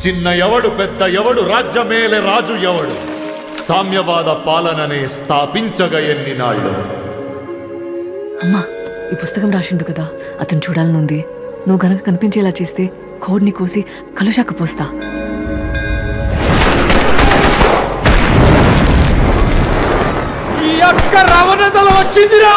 చిన్న ఎవడు పెద్ద ఎవడు రాజ్యమేలే రాజు ఎవడు సామ్యవాద పాలననే స్థాపించగ ఎన్ని నాళ్ళు అమ్మా ఈ పుస్తకం రాసిండు కదా అతను చూడాలనుంది నువ్వు గనక కనిపించేలా చేస్తే కోడ్ని కోసి కలుషాక పోస్తా ఈ యొక్క రవణతల వచ్చిందిరా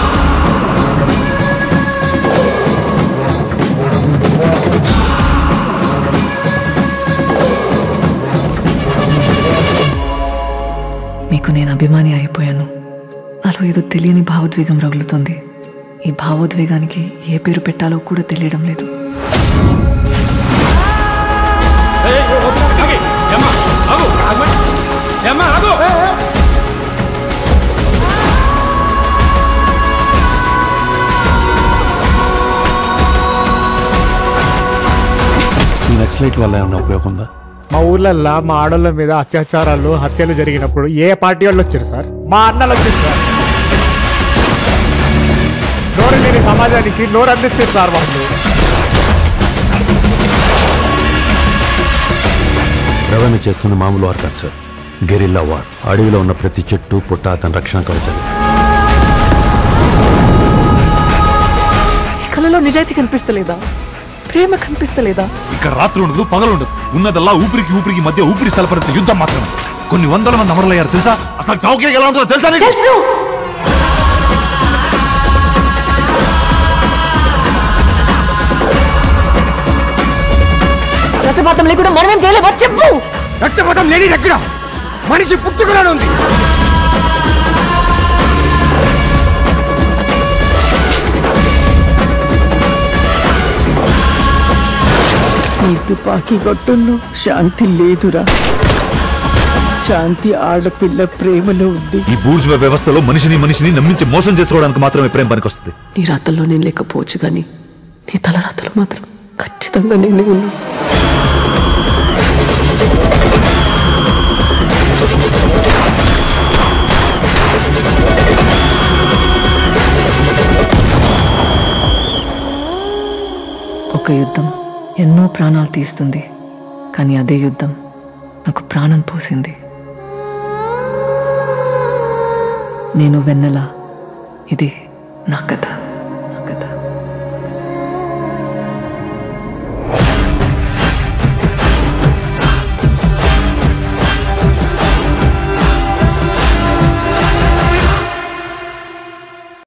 నీకు నేను అభిమాని అయిపోయాను నాలో ఏదో తెలియని భావోద్వేగం రగులుతోంది ఈ భావోద్వేగానికి ఏ పేరు పెట్టాలో కూడా తెలియడం లేదు ఈ నక్సలైట్ వల్ల ఏమైనా ఉపయోగం ఉందా మా ఊర్లల్లో మా ఆడోళ్ళ మీద అత్యాచారాలు హత్యలు జరిగినప్పుడు ఏ పార్టీ వాళ్ళు వచ్చారు సార్ మా అన్నలు వచ్చారు సార్ నోరు లేని సమాజానికి నోరు అందిస్తారు సార్ వాళ్ళు రవాణా చేస్తున్న మామూలు వార్ కాదు సార్ గెరిల్లా వార్ అడవిలో ఉన్న ప్రతి చెట్టు పుట్ట అతని రక్షణ కవచాలు ఈ కళలో నిజాయితీ కనిపిస్తలేదా ప్రేమ కనిపిస్తలేదా ఇక్కడ రాత్రి ఉండదు పగలు ఉండదు ఉన్నదల్లా ఊపిరికి ఊపిరికి మధ్య ఊపిరి సలపరిత యుద్ధం మాత్రమే కొన్ని వందల మంది అమరులయ్యారు తెలుసా అసలు చౌకే ఎలా ఉంటుందో తెలుసా నీకు? తెలుసు రక్తపాతం లేకుండా మనమేం చేయలేమో చెప్పు రక్తపాతం లేని ఎక్కడ మనిషి పుట్టుకున్నాడు ఉంది ఈ తుపాకీ కొట్టుల్లో శాంతి లేదురా శాంతి ఆడపిల్ల ప్రేమలో ఉంది ఈ బూర్జువ వ్యవస్థలో మనిషిని మనిషిని నమ్మించి మోసం చేసుకోవడానికి మాత్రమే ప్రేమ పనికొస్తుంది నీ రాతల్లో నేను లేకపోవచ్చు కానీ నీ తల రాతలో మాత్రం ఖచ్చితంగా నేనే ఉన్నా ఒక యుద్ధం ఎన్నో ప్రాణాలు తీస్తుంది కానీ అదే యుద్ధం నాకు ప్రాణం పోసింది నేను వెన్నెల ఇది నా కథ